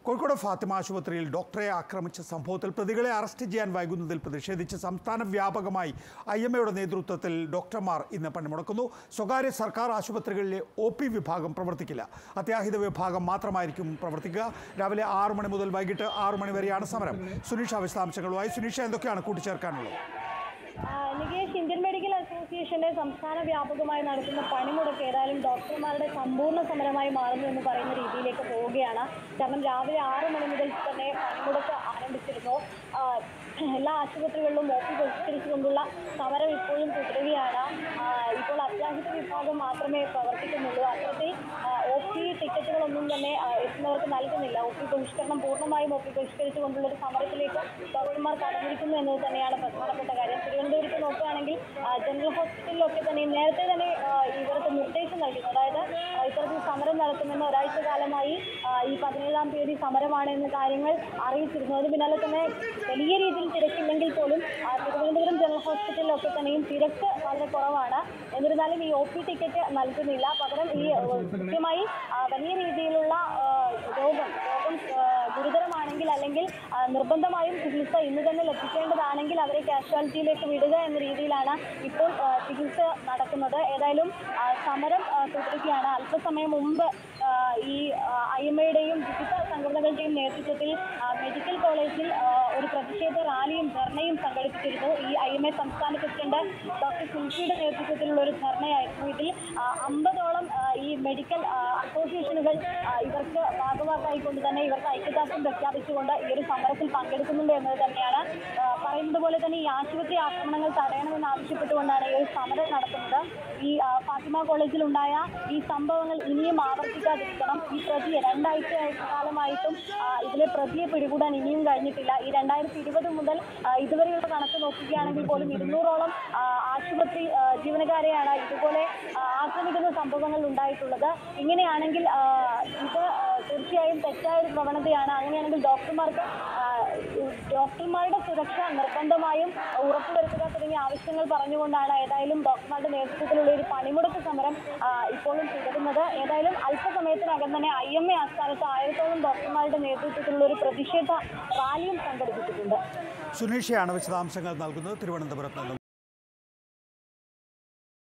കോഴിക്കോട് ഫാത്തിമ ആശുപത്രിയിൽ ഡോക്ടറെ ആക്രമിച്ച സംഭവത്തിൽ പ്രതികളെ അറസ്റ്റ് ചെയ്യാൻ വൈകുന്നതിൽ പ്രതിഷേധിച്ച് സംസ്ഥാന വ്യാപകമായി ഐ എം എയുടെ നേതൃത്വത്തിൽ ഡോക്ടർമാർ ഇന്ന് പണിമുടക്കുന്നു സ്വകാര്യ സർക്കാർ ആശുപത്രികളിലെ ഒ പി വിഭാഗം പ്രവർത്തിക്കില്ല അത്യാഹിത വിഭാഗം മാത്രമായിരിക്കും പ്രവർത്തിക്കുക രാവിലെ ആറു മണി മുതൽ വൈകിട്ട് ആറു മണി വരെയാണ് സമരം സുനീഷ വിശദാംശങ്ങളുമായി സുനീഷ എന്തൊക്കെയാണ് കൂട്ടിച്ചേർക്കാനുള്ളത് ആ, നികേഷ് ഇന്ത്യൻ മെഡിക്കൽ അസോസിയേഷന്റെ സംസ്ഥാന വ്യാപകമായി നടത്തുന്ന പണിമുടക്ക് ഏതായാലും ഡോക്ടർമാരുടെ സമ്പൂർണ്ണ സമരമായി മാറുന്നു എന്ന് പറയുന്ന രീതിയിലേക്ക് പോവുകയാണ് കാരണം രാവിലെ ആറ് മണി മുതൽ തന്നെ പണിമുടക്ക് ആരംഭിച്ചിരുന്നു ആ, എല്ലാ ആശുപത്രികളിലും ഒ പി ബഹിഷ്കരിച്ചുകൊണ്ടുള്ള സമരം ഇപ്പോഴും തുടരുകയാണ് ആ, ഇപ്പോൾ അത്യാഹിത വിഭാഗം മാത്രമേ പ്രവർത്തിക്കുന്നുള്ളൂ അത്തരത്തിൽ ഒ പി ടിക്കറ്റുകളൊന്നും തന്നെ ആ, എത്തുന്നവർക്ക് നൽകുന്നില്ല ഒ പി ബഹിഷ്കരണം പൂർണ്ണമായും ഒ പി ബഹിഷ്കരിച്ചുകൊണ്ടുള്ള ഒരു സമരത്തിലേക്ക് ഡോക്ടർമാർ കടന്നിരിക്കുന്നു എന്നത് തന്നെയാണ് പ്രധാനപ്പെട്ട കാര്യം തിരുവനന്തപുരത്ത് നോക്കുകയാണെങ്കിൽ ആ, ജനറൽ ഹോസ്പിറ്റലിലൊക്കെ തന്നെ നേരത്തെ തന്നെ ആ, ഇവർക്ക് നിർദ്ദേശം നൽകിയിരുന്നു അതായത് ആ, ഇത്തരത്തിൽ സമരം നടത്തുമെന്ന് ഒരാഴ്ച കാലമായി ആ, ഈ പതിനേഴാം തീയതി സമരമാണ് എന്ന കാര്യങ്ങൾ അറിയിച്ചിരുന്നു അതിന് പിന്നാലെ തന്നെ വലിയ രീതിയിൽ തിരക്കില്ലെങ്കിൽ പോലും ആ, തിരുവനന്തപുരം ജനറൽ ഹോസ്പിറ്റലിലൊക്കെ തന്നെയും തിരക്ക് വളരെ കുറവാണ് എന്നിരുന്നാലും ഈ ഒ പി ടിക്കറ്റ് നൽകുന്നില്ല പകരം ഈ ആ, കൃത്യമായി ആ, വലിയ രീതിയിലുള്ള ആ, രോഗം രോഗം ആ, ഗുരുതരമാണെങ്കിൽ അല്ലെങ്കിൽ ആ, നിർബന്ധമായും ചികിത്സ ഇന്ന് തന്നെ ലഭിക്കേണ്ടതാണെങ്കിൽ അവരെ കാഷ്വാലിറ്റിയിലേക്ക് വിടുക എന്ന രീതിയിലാണ് ഇപ്പോൾ ആ, ചികിത്സ നടക്കുന്നത് ഏതായാലും ആ, സമരം ആ, തുടരുകയാണ് അല്പസമയം മുമ്പ് ആ, ഈ ഐ എം എയുടെയും വിവിധ സംഘടനകളുടെയും നേതൃത്വത്തിൽ ആ, മെഡിക്കൽ കോളേജിൽ ആ, ഒരു പ്രതിഷേധ റാലിയും ധർണയും സംഘടിപ്പിച്ചിരുന്നു ഈ ഐ എം എ സംസ്ഥാന പ്രസിഡന്റ് ഡോക്ടർ സുൽഫിയുടെ നേതൃത്വത്തിലുള്ള ഒരു ധർണയായിരുന്നു ഇതിൽ ആ, അമ്പതോളം ആ, ഈ മെഡിക്കൽ ആ, അസോസിയേഷനുകൾ ആ, ഇവർക്ക് ഭാഗവാക്കായിക്കൊണ്ട് തന്നെ ഇവർക്ക് ഐക്യദാർഢ്യം പ്രഖ്യാപിച്ചുകൊണ്ട് ഈ ഒരു സമരത്തിൽ പങ്കെടുക്കുന്നുണ്ട് എന്നത് തന്നെയാണ് ആ, പറയുന്നത് പോലെ തന്നെ ഈ ആശുപത്രി ആക്രമണങ്ങൾ തടയണമെന്ന് ആവശ്യപ്പെട്ടുകൊണ്ടാണ് ഈ ഒരു സമരം നടത്തുന്നത് ഈ ആ, ഫാത്തിമ കോളേജിലുണ്ടായ ഈ സംഭവങ്ങൾ ഇനിയും ആവർത്തിക്കാതിരിക്കണം ഈ പ്രതിയെ രണ്ടാഴ്ച കാലമായിട്ടും ആ, ഇതിലെ പ്രതിയെ പിടികൂടാൻ ഇനിയും കഴിഞ്ഞിട്ടില്ല ഈ രണ്ടായിരത്തി ഇരുപത് മുതൽ ആ, ഇതുവരെയുള്ള കണക്ക് നോക്കുകയാണെങ്കിൽ പോലും ഇരുന്നൂറോളം ആ, ആശുപത്രി ആ, ജീവനക്കാരെയാണ് ഇതുപോലെ ആ, ആക്രമിക്കുന്ന സംഭവങ്ങൾ ഉണ്ടായിട്ടുള്ളത് ഇങ്ങനെയാണെങ്കിൽ ആ, ഇത് ആ, തീർച്ചയായും തെറ്റായ ഒരു പ്രവണതയാണ് അങ്ങനെയാണെങ്കിൽ ഡോക്ടർമാർക്ക് ആ, ഡോക്ടർമാരുടെ സുരക്ഷ നിർബന്ധമായും ഉറപ്പുവരുത്തുക തുടങ്ങിയ ആവശ്യങ്ങൾ പറഞ്ഞുകൊണ്ടാണ് ഏതായാലും ഡോക്ടർമാരുടെ നേതൃത്വത്തിലുള്ള ഒരു പണിമുടക്ക് സമരം ആ, ഇപ്പോഴും തുടരുന്നത് ഏതായാലും അല്പസമയത്തിനകം തന്നെ ഐ എം എ ആസ്ഥാനത്ത് ആയിരത്തോളം ഡോക്ടർമാരുടെ നേതൃത്വത്തിലുള്ള ഒരു പ്രതിഷേധ റാലിയും സംഘടിപ്പിച്ചിട്ടുണ്ട് സുനീഷയാണ് വിശദാംശങ്ങൾ നൽകുന്നത് തിരുവനന്തപുരത്ത് നിന്നും